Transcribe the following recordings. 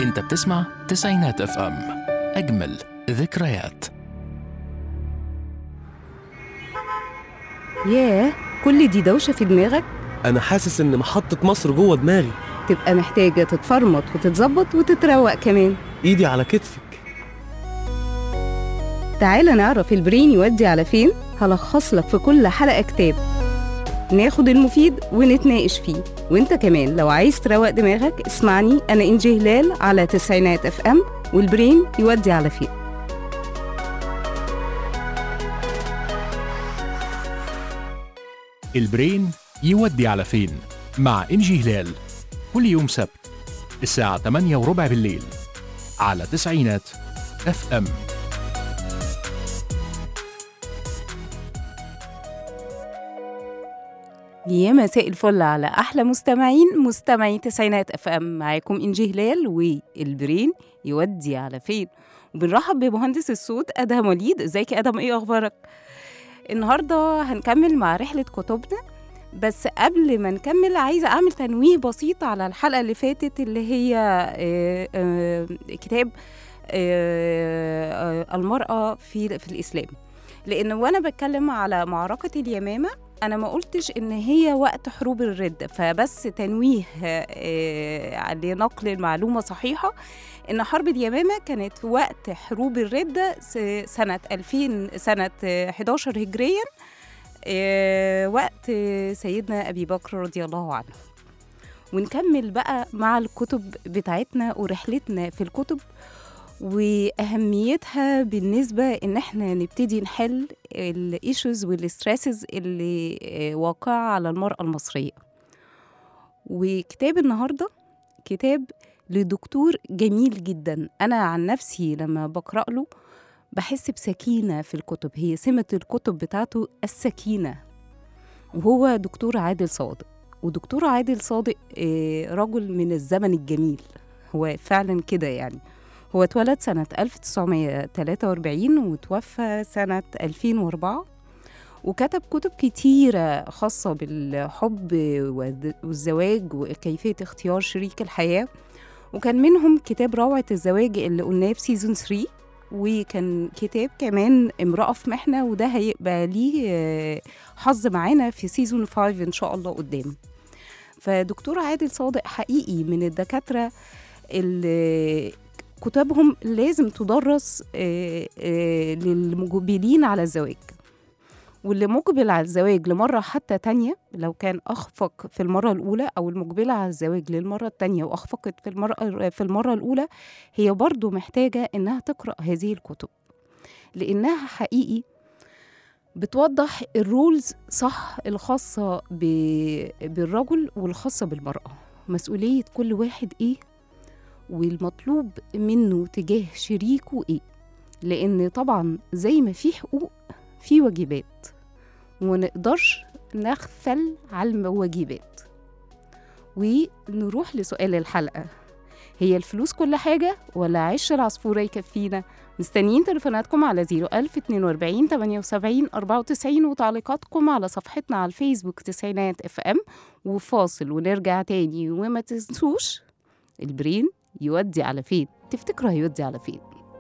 انت بتسمع تسعينات اف ام اجمل ذكريات ياه كل دي دوشة في دماغك أنا حاسس إن محطة مصر جوه دماغي تبقى محتاجة تتفرمط وتتظبط وتتروق كمان إيدي على كتفك تعالى نعرف البرين يودي على فين هلخص لك في كل حلقة كتاب ناخد المفيد ونتناقش فيه وانت كمان لو عايز تروق دماغك اسمعني انا انجي هلال على تسعينات اف ام والبرين يودي على فين البرين يودي على فين مع انجي هلال كل يوم سبت الساعة 8 وربع بالليل على تسعينات اف ام يا مساء الفل على احلى مستمعين مستمعي تسعينات اف ام معاكم انجي هلال والبرين يودي على فين وبنرحب بمهندس الصوت ادهم وليد ازيك يا ادهم ايه اخبارك النهارده هنكمل مع رحله كتبنا بس قبل ما نكمل عايزه اعمل تنويه بسيط على الحلقه اللي فاتت اللي هي آه، آه، كتاب آه، آه، المراه في في الاسلام لان وانا بتكلم على معركه اليمامه انا ما قلتش ان هي وقت حروب الردة فبس تنويه آه، لنقل المعلومة صحيحة ان حرب اليمامة كانت في وقت حروب الردة س- سنة 2000 سنة آه، 11 هجريا آه، وقت آه، سيدنا ابي بكر رضي الله عنه ونكمل بقى مع الكتب بتاعتنا ورحلتنا في الكتب واهميتها بالنسبه ان احنا نبتدي نحل الايشوز والستريسز اللي آه، واقعه على المراه المصريه وكتاب النهارده كتاب لدكتور جميل جدا انا عن نفسي لما بقرا له بحس بسكينه في الكتب هي سمه الكتب بتاعته السكينه وهو دكتور عادل صادق ودكتور عادل صادق آه، رجل من الزمن الجميل هو فعلا كده يعني هو اتولد سنة 1943 وتوفى سنة 2004 وكتب كتب كتيرة خاصة بالحب والذ- والزواج وكيفية اختيار شريك الحياة وكان منهم كتاب روعة الزواج اللي قلناه في سيزون 3 وكان كتاب كمان امرأة في محنة وده هيبقى ليه آه، حظ معانا في سيزون 5 إن شاء الله قدام فدكتور عادل صادق حقيقي من الدكاترة اللي كتابهم لازم تدرس آه، آه، للمقبلين على الزواج واللي مقبل على الزواج لمرة حتى تانية لو كان أخفق في المرة الأولى أو المقبلة على الزواج للمرة التانية وأخفقت في المرة, في المرة الأولى هي برضو محتاجة إنها تقرأ هذه الكتب لأنها حقيقي بتوضح الرولز صح الخاصة ب- بالرجل والخاصة بالمرأة مسؤولية كل واحد إيه والمطلوب منه تجاه شريكه ايه لان طبعا زي ما في حقوق في واجبات ونقدرش نغفل على الواجبات ونروح لسؤال الحلقة هي الفلوس كل حاجة ولا عش العصفورة يكفينا؟ مستنيين تليفوناتكم على 01000 42 78 94 وتعليقاتكم على صفحتنا على الفيسبوك تسعينات اف ام وفاصل ونرجع تاني وما تنسوش البرين يودي على فين تفتكروا هيودي على فين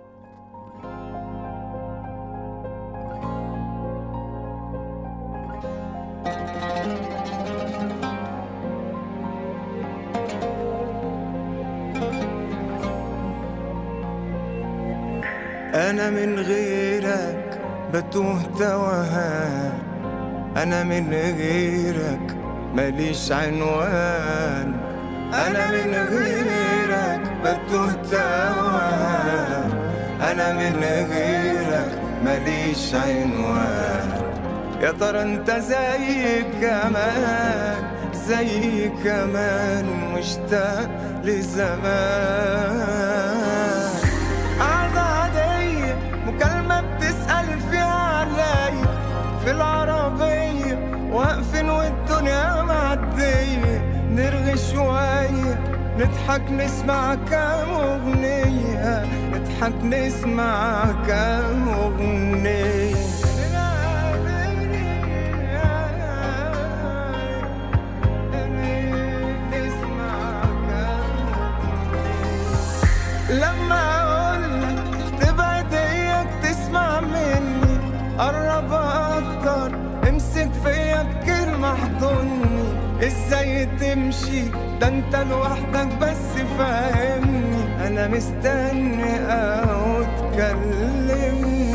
أنا من غيرك بتوه توهان أنا من غيرك ماليش عنوان أنا من غيرك بتوه توهان أنا من غيرك ماليش عنوان يا ترى انت زي كمان زي كمان مشتاق لزمان قعدة عادية مكالمة بتسأل فيها عليا في العربية واقفين والدنيا معدية نرغي شوية نضحك نسمع كام أغنية نضحك نسمع كام أغنية نسمع كام أغنية لما اقولك تبعد اياك تسمع مني قرب اكتر امسك فيا بكلمة احضني ازاي تمشي ده انت لوحدك بس فاهمني انا مستني او تكلمني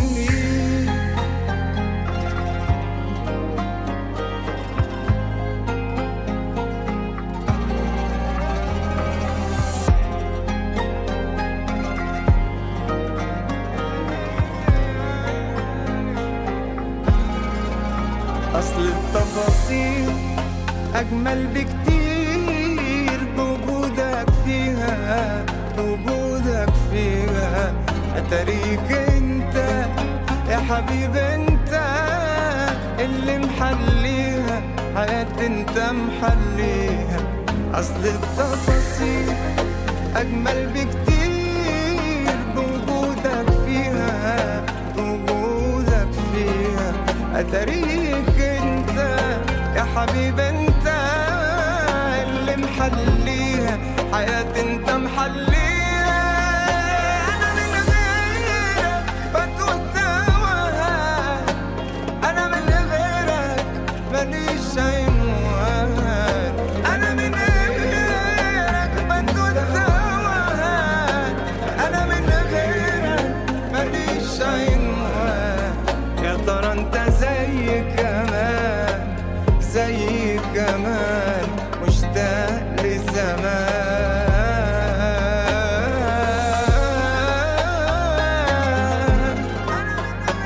أصل التفاصيل أجمل بكتير بوجودك فيها بوجودك فيها أتاريك أنت يا حبيب أنت اللي محليها حياتي أنت محليها أصل التفاصيل أجمل بكتير بوجودك فيها بوجودك فيها أتاريك أنت يا حبيب أنت اللي محليها حياتي أنت محليها أنا من غيرك بتوه توهان أنا من غيرك ماليش عنوان أنا من غيرك بتوه توهان أنا من غيرك ماليش عنوان يا ترى أنت زي كمان زي كمان مشتاق لزمان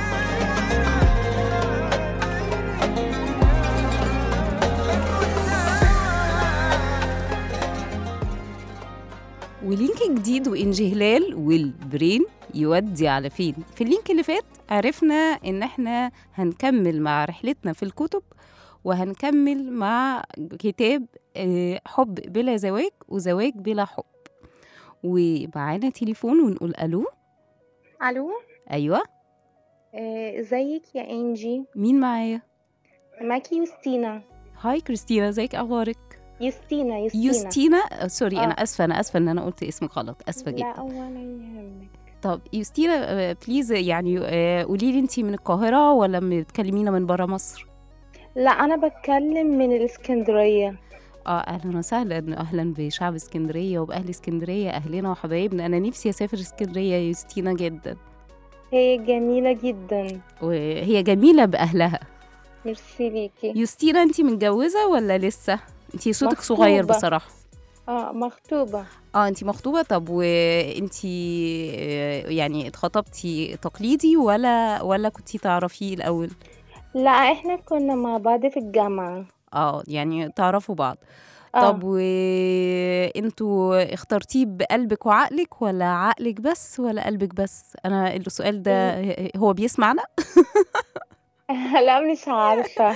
ولينك جديد وإنجي هلال والبرين يودي على فين في اللينك اللي فات عرفنا إن إحنا هنكمل مع رحلتنا في الكتب وهنكمل مع كتاب آه، حب بلا زواج وزواج بلا حب ومعانا تليفون ونقول ألو الو أيوة آه، ازيك يا انجي مين معايا معاكي يوستينا هاي كريستينا ازيك أخبارك يوستينا يوستينا يوستينا آه، سوري آه. أنا آسفة أنا آسفة إن أنا قلت اسمك غلط آسفة جدا لا ولا يهمك طب يوستينا آه، بليز يعني آه، قولي لي انت من القاهرة ولا من- بتكلمينا من برا مصر؟ لا انا بتكلم من الاسكندريه اه اهلا وسهلا اهلا بشعب اسكندرية وبأهل اسكندرية اهلنا وحبايبنا انا نفسي اسافر اسكندرية يا يوستينا جدا هي جميله جدا وهي جميلة بأهلها ميرسي ليكي يوستينا انت متجوزة ولا لسه؟ انت صوتك مخطوبة. صغير بصراحة اه مخطوبه اه انت مخطوبة طب وانت آه، يعني اتخطبتي تقليدي ولا ولا كنتي تعرفيه الأول؟ لا احنا كنا مع بعض في الجامعه اه يعني تعرفوا بعض آه. طب وانتوا اخترتيه بقلبك وعقلك ولا عقلك بس ولا قلبك بس انا السؤال ده هو بيسمعنا لا مش عارفه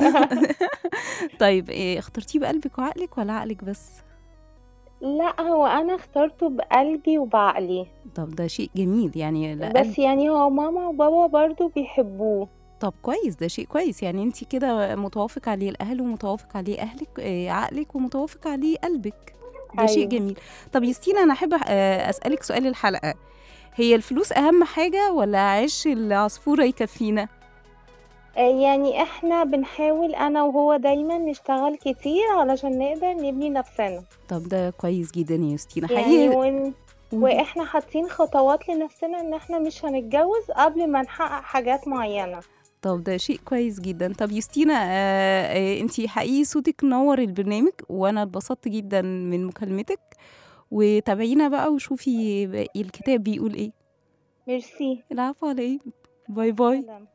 طيب إيه، اخترتيه بقلبك وعقلك ولا عقلك بس لا هو انا اخترته بقلبي وبعقلي طب ده شيء جميل يعني لا بس يعني هو ماما وبابا برضو بيحبوه طب كويس ده شيء كويس يعني انت كده متوافق عليه الاهل ومتوافق عليه اهلك إيه، عقلك ومتوافق عليه قلبك ده شيء أيوة. جميل طب يستينا انا احب آه، اسالك سؤال الحلقه هي الفلوس اهم حاجه ولا عيش العصفوره يكفينا آه، يعني احنا بنحاول انا وهو دايما نشتغل كتير علشان نقدر نبني نفسنا طب ده كويس جدا يا يوستينا يعني حقيقي ون... واحنا حاطين خطوات لنفسنا ان احنا مش هنتجوز قبل ما نحقق حاجات معينة طب ده شيء كويس جدا طب يوستينا آه آه انتي حقيقي صوتك نور البرنامج وانا اتبسطت جدا من مكالمتك وتابعينا بقى وشوفي باقي الكتاب بيقول ايه ميرسي العفو على ايه باي باي سلام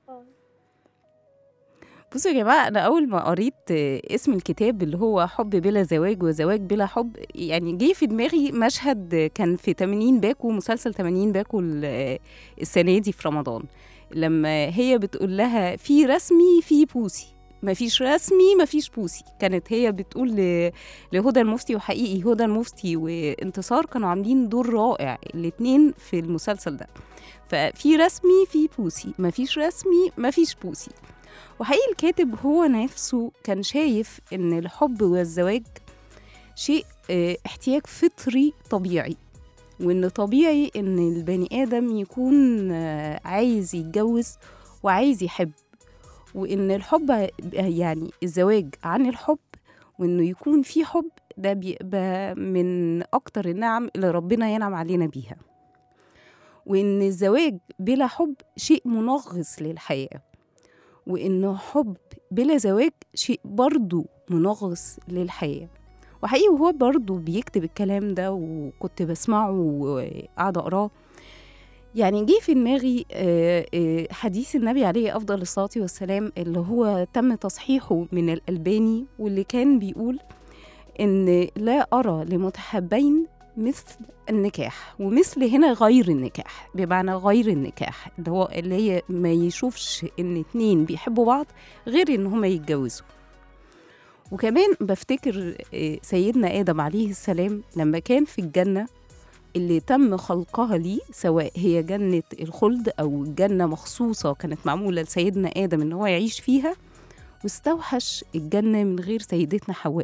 بصوا يا جماعة أنا أول ما قريت آه، اسم الكتاب اللي هو حب بلا زواج وزواج بلا حب يعني جه في دماغي مشهد آه، كان في 80 باكو مسلسل 80 باكو ال- آه، السنة دي في رمضان لما هي بتقول لها في رسمي في بوسي ما فيش رسمي ما فيش بوسي كانت هي بتقول ل- لهدى المفتي وحقيقي هدى المفتي وانتصار كانوا عاملين دور رائع الاتنين في المسلسل ده ففي رسمي في بوسي ما فيش رسمي ما فيش بوسي وحقيقي الكاتب هو نفسه كان شايف ان الحب والزواج شيء آه، احتياج فطري طبيعي وإن طبيعي إن البني آدم يكون آه، عايز يتجوز وعايز يحب وإن الحب يعني الزواج عن الحب وإنه يكون في حب ده بيبقى من أكتر النعم اللي ربنا ينعم علينا بيها وإن الزواج بلا حب شيء منغص للحياة وإنه حب بلا زواج شيء برضو منغص للحياة وحقيقي وهو برضو بيكتب الكلام ده وكنت بسمعه وقاعدة أقراه يعني جه في دماغي آه، آه، حديث النبي عليه أفضل الصلاة والسلام اللي هو تم تصحيحه من الألباني واللي كان بيقول إن لا أرى لمتحبين مثل النكاح ومثل هنا غير النكاح بمعنى غير النكاح اللي هو اللي هي ما يشوفش ان اتنين بيحبوا بعض غير ان هما يتجوزوا وكمان بفتكر آه، سيدنا آدم عليه السلام لما كان في الجنة اللي تم خلقها ليه سواء هي جنة الخلد أو جنة مخصوصة كانت معمولة لسيدنا آدم إن هو يعيش فيها واستوحش الجنة من غير سيدتنا حواء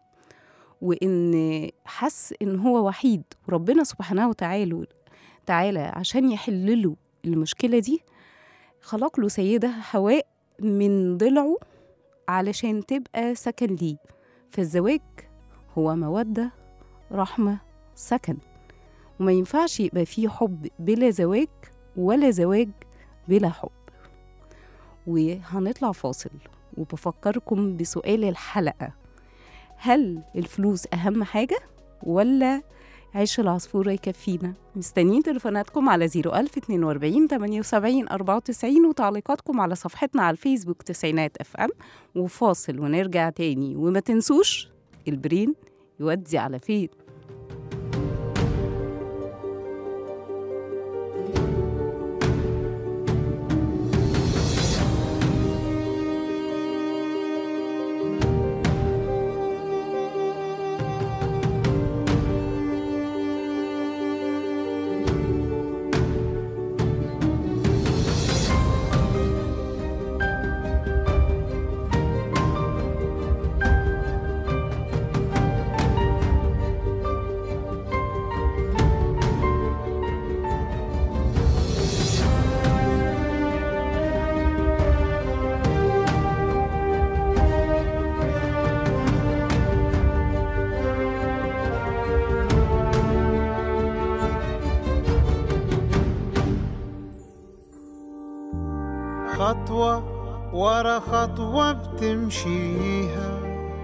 وإن حس إن هو وحيد وربنا سبحانه وتعالى تعالى عشان يحل له المشكلة دي خلق له سيدة حواء من ضلعه علشان تبقى سكن ليه فالزواج هو مودة رحمة سكن وما ينفعش يبقى فيه حب بلا زواج ولا زواج بلا حب وهنطلع فاصل وبفكركم بسؤال الحلقة هل الفلوس أهم حاجة ولا عيش العصفورة يكفينا مستنيين تليفوناتكم على 01042 78 94 وتعليقاتكم على صفحتنا على الفيسبوك تسعينات اف ام وفاصل ونرجع تاني وما تنسوش البرين يودي على فين خطوة ورا خطوة بتمشيها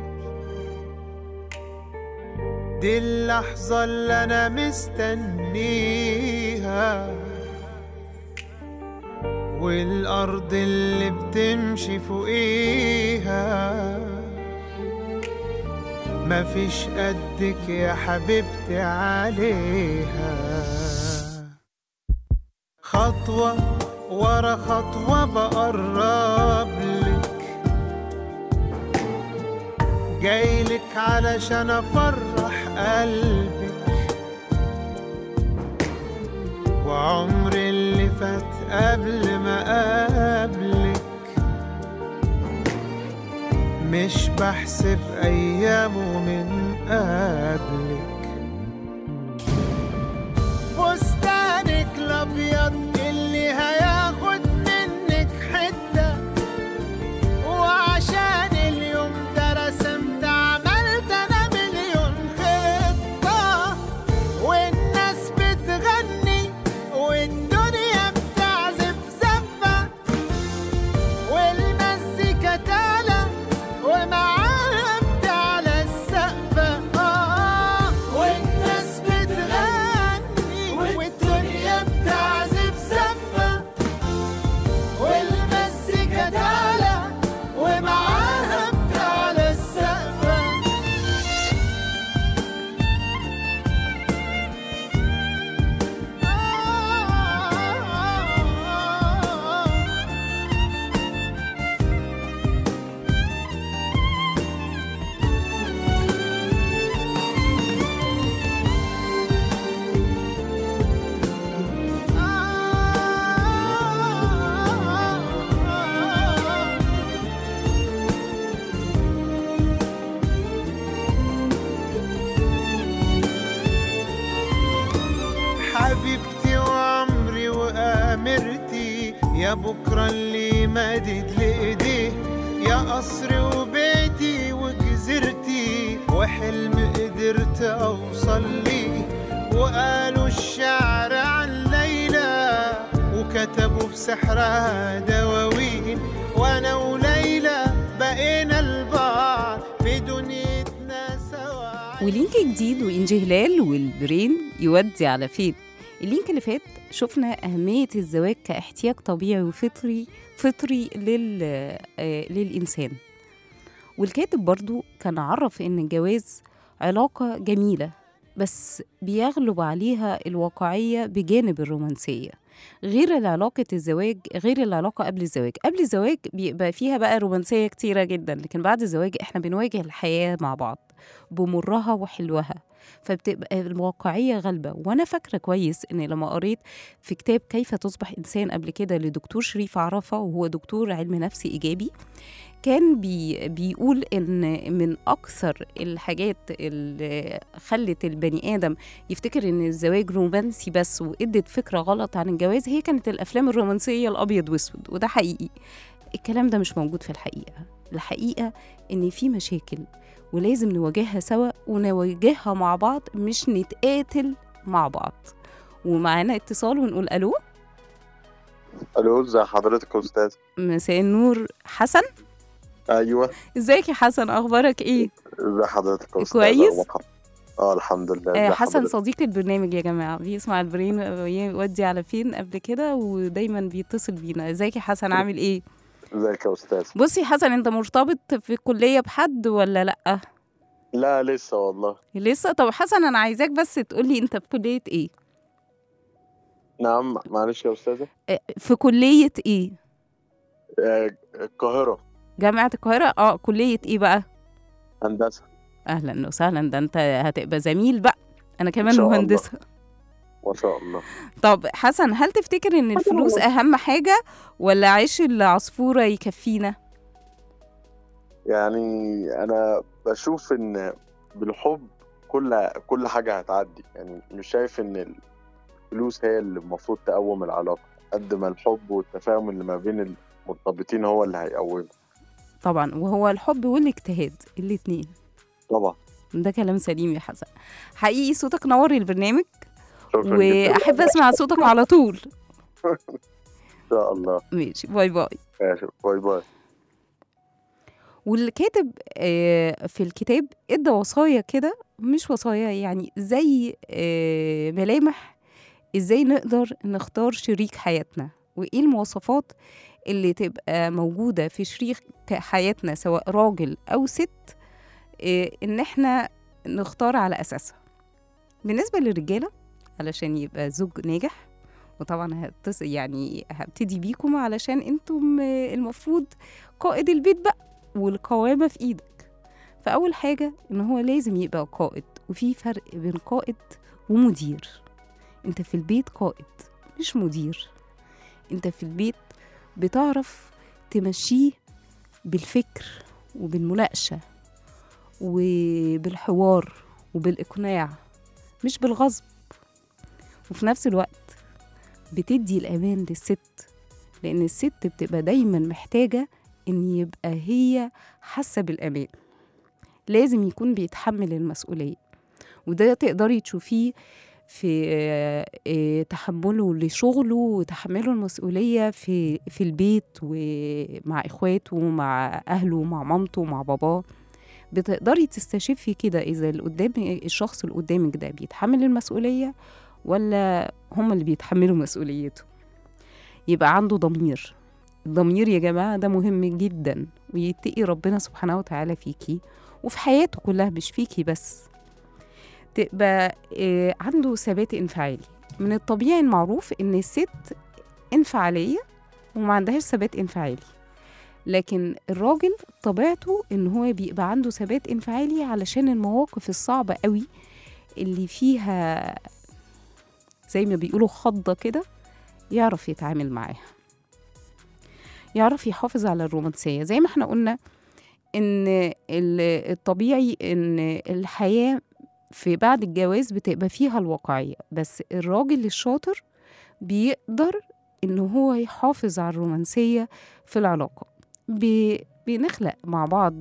دي اللحظة اللي أنا مستنيها والأرض اللي بتمشي فوقيها مفيش قدك يا حبيبتي عليها خطوة ورا خطوة بقرب لك جايلك علشان أفرح قلبك وعمر اللي فات قبل ما أقابلك مش بحسب أيامه من قبلك فستانك الابيض اللي هياخد منك حته وعشان اليوم ده رسمت عملت انا مليون خطه والناس بتغني والدنيا بتعزف زفه والمزيكا تعلى ومعاها بتعلى السقفة آه يا بكرة اللي مدد لإيديه يا قصري وبيتي وجزيرتي وحلم قدرت أوصل ليه وقالوا الشعر عن ليلى وكتبوا في سحرها دواوين وأنا وليلى بقينا البعض في دنيتنا سوا ولينك جديد وإنجي هلال والبرين يودي على فين اللينك اللي فات شفنا أهمية الزواج كاحتياج طبيعي وفطري فطري لل... آه، للإنسان والكاتب برضو كان عرف إن الجواز علاقة جميلة بس بيغلب عليها الواقعية بجانب الرومانسية غير علاقة الزواج غير العلاقة قبل الزواج قبل الزواج بيبقى فيها بقى رومانسية كتيرة جدا لكن بعد الزواج احنا بنواجه الحياة مع بعض بمرها وحلوها فبتبقى الواقعية غالبة وأنا فاكرة كويس إن لما قريت في كتاب كيف تصبح إنسان قبل كده لدكتور شريف عرفة وهو دكتور علم نفس إيجابي كان بي بيقول إن من أكثر الحاجات اللي خلت البني آدم يفتكر إن الزواج رومانسي بس وإدت فكرة غلط عن الجواز هي كانت الأفلام الرومانسية الأبيض وأسود وده حقيقي الكلام ده مش موجود في الحقيقة الحقيقة إن في مشاكل ولازم نواجهها سوا ونواجهها مع بعض مش نتقاتل مع بعض ومعانا اتصال ونقول ألو الو ازي حضرتك يا استاذ مساء النور حسن ايوه ازيك يا حسن اخبارك ايه ازي حضرتك يا استاذ كويس؟ أبو محمد؟ اه الحمد لله آه ازي حسن حضرتك؟ صديق البرنامج يا جماعه بيسمع البرين يودي على فين قبل كده ودايما بيتصل بينا ازيك يا حسن عامل ايه ازيك يا استاذ بصي حسن انت مرتبط في الكليه بحد ولا لا لا لسه والله لسه طب حسن انا عايزاك بس تقولي انت في كليه ايه نعم معلش يا استاذه آه، في كليه ايه آه، القاهره جامعه القاهره اه كليه ايه بقى هندسه اهلا وسهلا ده انت هتبقى زميل بقى انا كمان شاء الله. مهندسه ما شاء الله طب حسن هل تفتكر ان الفلوس اهم حاجه ولا عيش العصفوره يكفينا يعني انا بشوف ان بالحب كل كل حاجه هتعدي يعني مش شايف ان الفلوس هي اللي المفروض تقوم العلاقه قد ما الحب والتفاهم اللي ما بين المرتبطين هو اللي هيقومه طبعا وهو الحب والاجتهاد الاتنين طبعا ده كلام سليم يا حسن حقيقي صوتك نور البرنامج شكرا جدا واحب اسمع صوتك على طول ان شاء الله ماشي باي باي ماشي باي باي والكاتب آه، في الكتاب ادى وصايا كده مش وصايا يعني زي آه، ملامح ازاي نقدر نختار شريك حياتنا وايه المواصفات اللي تبقى موجودة في شريك حياتنا سواء راجل أو ست آه، إن إحنا نختار على أساسها بالنسبة للرجالة علشان يبقى زوج ناجح وطبعا هتص يعني هبتدي بيكم علشان انتم آه، المفروض قائد البيت بقى والقوامة في ايدك فأول حاجة إن هو لازم يبقى قائد وفي فرق بين قائد ومدير انت في البيت قائد مش مدير انت في البيت بتعرف تمشيه بالفكر وبالمناقشة وبالحوار وبالإقناع مش بالغصب وفي نفس الوقت بتدي الأمان للست لأن الست بتبقى دايما محتاجة إن يبقى هي حاسة بالأمان لازم يكون بيتحمل المسؤولية وده تقدري تشوفيه في آه، آه، تحمله لشغله وتحمله المسؤولية في في البيت ومع إخواته ومع أهله ومع مامته ومع باباه بتقدري تستشفي كده إذا اللي قدام الشخص اللي قدامك ده بيتحمل المسؤولية ولا هم اللي بيتحملوا مسؤوليته يبقى عنده ضمير الضمير يا جماعة ده مهم جدا ويتقي ربنا سبحانه وتعالى فيكي وفي حياته كلها مش فيكي بس تبقى آه، عنده ثبات انفعالي من الطبيعي المعروف ان الست انفعالية وما عندهاش ثبات انفعالي لكن الراجل طبيعته ان هو بيبقى عنده ثبات انفعالي علشان المواقف الصعبة قوي اللي فيها زي ما بيقولوا خضة كده يعرف يتعامل معاها يعرف يحافظ على الرومانسية زي ما احنا قلنا ان ال- الطبيعي ان الحياة في بعد الجواز بتبقى فيها الواقعية بس الراجل الشاطر بيقدر إن هو يحافظ على الرومانسية في العلاقة ب- بنخلق مع بعض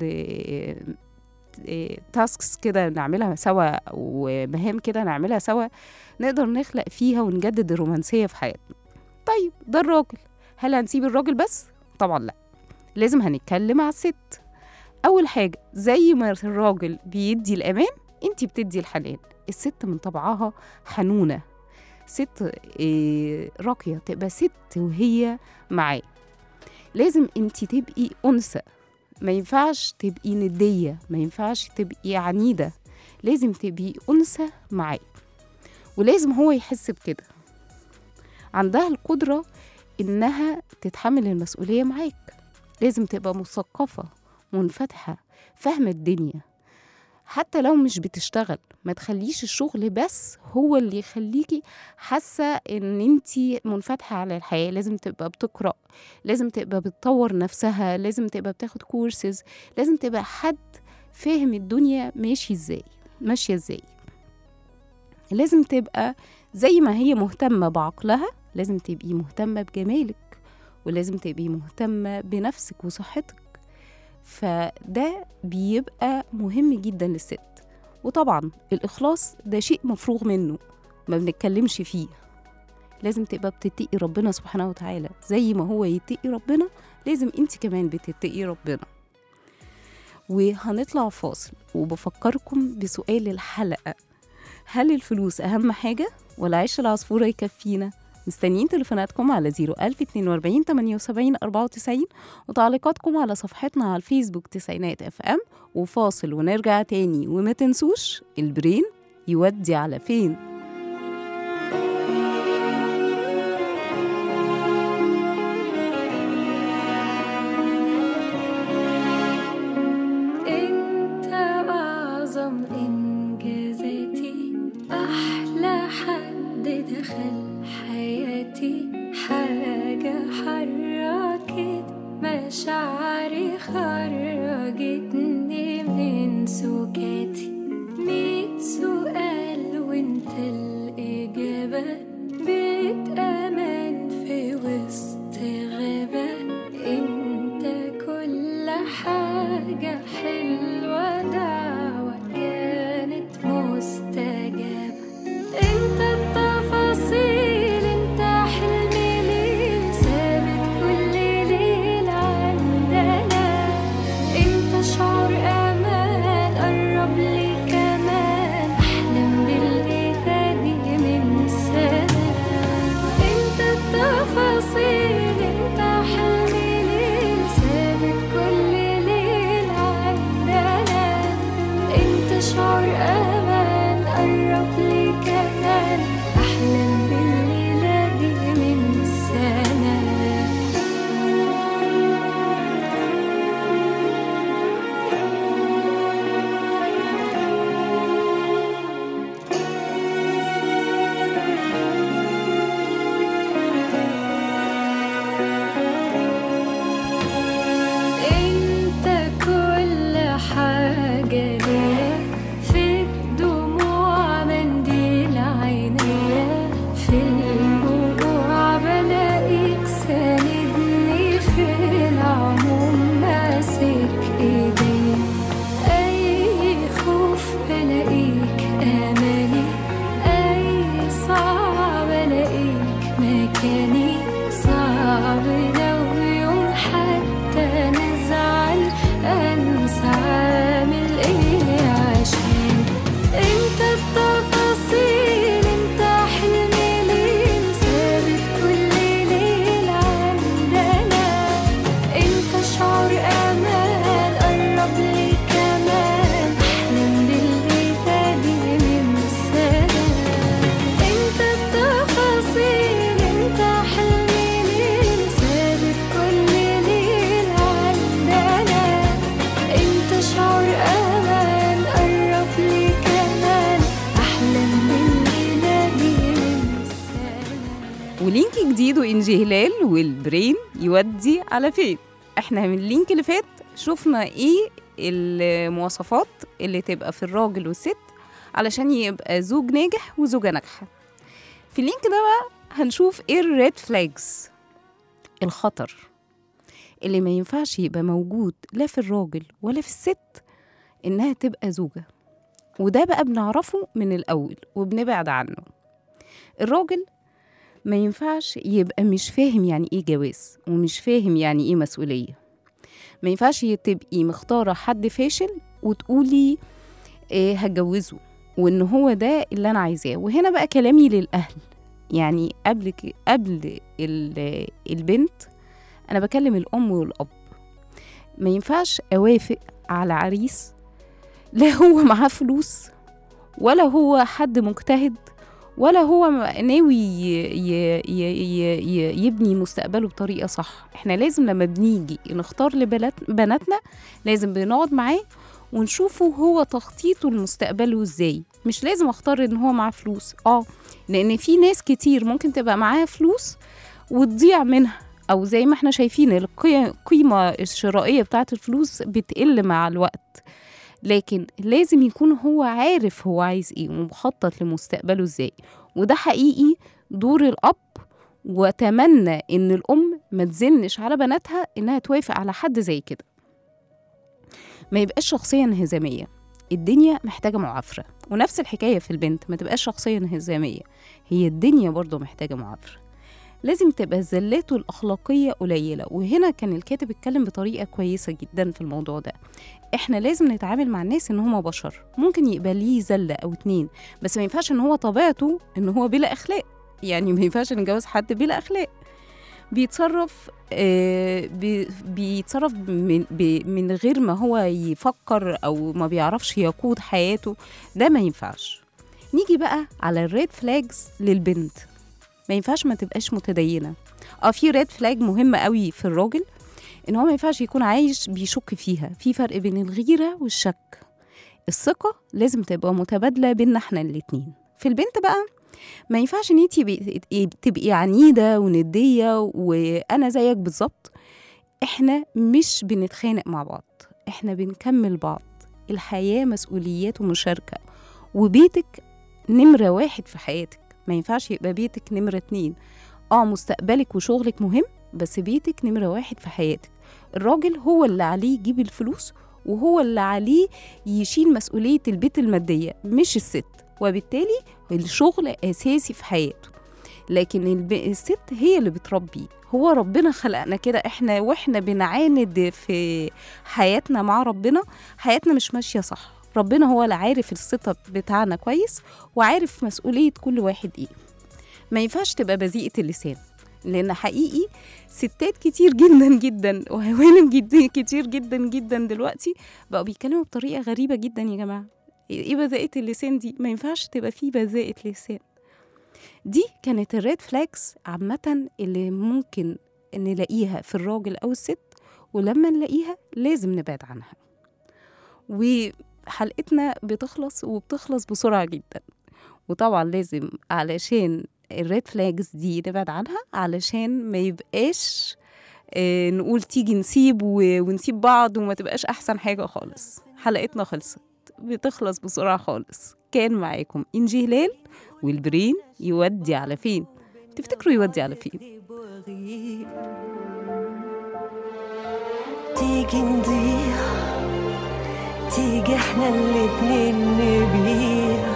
تاسكس كده نعملها سوا ومهام كده نعملها سوا نقدر نخلق فيها ونجدد الرومانسية في حياتنا طيب ده الراجل هل هنسيب الراجل بس؟ طبعا لا لازم هنتكلم على الست أول حاجة زي ما الراجل بيدي الأمان انتي بتدي الحنان الست من طبعها حنونة ست إيه، راقية تبقى ست وهي معاه لازم انتي تبقي أنثى ما ينفعش تبقي ندية ما ينفعش تبقي عنيدة لازم تبقي أنثى معاه ولازم هو يحس بكده عندها القدرة إنها تتحمل المسؤولية معاك لازم تبقى مثقفة منفتحة فاهمة الدنيا حتى لو مش بتشتغل ما تخليش الشغل بس هو اللي يخليكي حاسة ان انتي منفتحة على الحياة لازم تبقى بتقرأ لازم تبقى بتطور نفسها لازم تبقى بتاخد كورسز لازم تبقى حد فاهم الدنيا ماشي ازاي ماشية ازاي لازم تبقى زي ما هي مهتمة بعقلها لازم تبقي مهتمة بجمالك ولازم تبقي مهتمة بنفسك وصحتك فده بيبقى مهم جدا للست وطبعا الإخلاص ده شيء مفروغ منه ما بنتكلمش فيه لازم تبقى بتتقي ربنا سبحانه وتعالى زي ما هو يتقي ربنا لازم انت كمان بتتقي ربنا وهنطلع فاصل وبفكركم بسؤال الحلقة هل الفلوس أهم حاجة ولا عيش العصفورة يكفينا؟ مستنيين تليفوناتكم على 01042 78 94 وتعليقاتكم على صفحتنا على الفيسبوك تسعينات اف ام وفاصل ونرجع تاني وما تنسوش البرين يودي على فين انت اعظم انجازاتي احلى حد دخل حياتي حاجة حركت مشاعري خرجتني من سكاتي ميت سؤال وانت الإجابة بيت أمان في وسط غابة انت كل حاجة حلوة دعوة كانت مستجابة انت التفاصيل انت حلمي ليل ثابت كل ليل عندنا انت شعور امان قرب لي كمان احلم بالليلة دي من سنة انت التفاصيل انت حلمي ليل ثابت كل ليل عندنا انت شعور امان قرب لي كمان احلم بالليلة دي من سنة انت كل حاجة ليا في الدموع منديل عينيا في الوجوع بلاقيك ساندني في العموم ماسك ايديا اي خوف بلاقيك اماني اي صعب الاقيك مكاني صعب لو يوم حتى نزعل انسى عامل ايه عشان انت التفاصيل انت حلمي ليل ثابت كل ليل عندنا انت شعور امان قرب لي كمان احلم بالليلة دي من سنة انت التفاصيل انت حلمي ليل ثابت كل ليل عندنا انت شعور امان قرب لي كمان احلم بالليلة دي من سنة ولينك جديد وإنجي هلال والبرين يودي على فين احنا من اللينك اللي فات شفنا ايه المواصفات اللي تبقى في الراجل والست علشان يبقى زوج ناجح وزوجة ناجحة في اللينك ده بقى هنشوف ايه الريد فلاجز الخطر اللي ما ينفعش يبقى موجود لا في الراجل ولا في الست انها تبقى زوجة وده بقى بنعرفه من الاول وبنبعد عنه الراجل ما ينفعش يبقى مش فاهم يعني ايه جواز ومش فاهم يعني ايه مسؤولية ما ينفعش تبقي مختارة حد فاشل وتقولي إيه هتجوزه وان هو ده اللي انا عايزاه وهنا بقى كلامي للاهل يعني قبل ك- قبل ال- البنت انا بكلم الام والاب ما ينفعش اوافق على عريس لا هو معاه فلوس ولا هو حد مجتهد ولا هو م- ناوي ي- ي- ي- ي- ي- يبني مستقبله بطريقه صح احنا لازم لما بنيجي نختار لبنات بناتنا لازم بنقعد معاه ونشوفه هو تخطيطه لمستقبله ازاي مش لازم اختار ان هو معاه فلوس اه لان في ناس كتير ممكن تبقى معاها فلوس وتضيع منها او زي ما احنا شايفين القي- القيمه الشرائيه بتاعه الفلوس بتقل مع الوقت لكن لازم يكون هو عارف هو عايز ايه ومخطط لمستقبله ازاي وده حقيقي دور الاب واتمنى ان الام ما تزنش على بناتها انها توافق على حد زي كده ما يبقاش شخصيه انهزاميه الدنيا محتاجه معافره ونفس الحكايه في البنت ما تبقاش شخصيه انهزاميه هي الدنيا برضو محتاجه معافره لازم تبقى زلاته الأخلاقية قليلة وهنا كان الكاتب اتكلم بطريقة كويسة جدا في الموضوع ده احنا لازم نتعامل مع الناس ان هما بشر ممكن يبقى ليه زلة او اتنين بس ما ينفعش ان هو طبيعته ان هو بلا اخلاق يعني ما ينفعش نتجوز حد بلا اخلاق بيتصرف آه بي بيتصرف من, بي من غير ما هو يفكر او ما بيعرفش يقود حياته ده ما ينفعش نيجي بقى على الريد فلاجز للبنت ما ينفعش ما تبقاش متدينه اه في ريد فلاج مهمه قوي في الراجل ان هو ما ينفعش يكون عايش بيشك فيها في فرق بين الغيره والشك الثقه لازم تبقى متبادله بينا احنا الاتنين في البنت بقى ما ينفعش ان انت تبقي عنيده ونديه وانا زيك بالظبط احنا مش بنتخانق مع بعض احنا بنكمل بعض الحياه مسؤوليات ومشاركه وبيتك نمره واحد في حياتك ما ينفعش يبقى بيتك نمرة اتنين اه مستقبلك وشغلك مهم بس بيتك نمرة واحد في حياتك الراجل هو اللي عليه يجيب الفلوس وهو اللي عليه يشيل مسؤولية البيت المادية مش الست وبالتالي الشغل أساسي في حياته لكن الب... الست هي اللي بتربي هو ربنا خلقنا كده احنا واحنا بنعاند في حياتنا مع ربنا حياتنا مش ماشية صح ربنا هو اللي عارف السيت اب بتاعنا كويس وعارف مسؤولية كل واحد ايه ما ينفعش تبقى بذيئة اللسان لأن حقيقي ستات كتير جدا جدا وهوانم جدا كتير جدا جدا دلوقتي بقوا بيتكلموا بطريقة غريبة جدا يا جماعة ايه بذاءة اللسان دي ما ينفعش تبقى فيه بذاءة لسان دي كانت الريد فلاكس عامة اللي ممكن نلاقيها في الراجل أو الست ولما نلاقيها لازم نبعد عنها وحلقتنا بتخلص وبتخلص بسرعة جدا وطبعا لازم علشان الريد فلاجز دي نبعد عنها علشان ما يبقاش آه نقول تيجي نسيب ونسيب بعض وما تبقاش أحسن حاجة خالص حلقتنا خلصت بتخلص بسرعة خالص كان معاكم إنجي هلال والبرين يودي على فين تفتكروا يودي على فين تيجي نضيع تيجي احنا الاتنين نبيع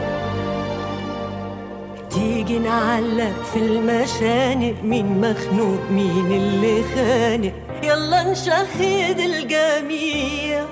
تيجي نعلق في المشانق مين مخنوق مين اللي خانق يلا نشهد الجميع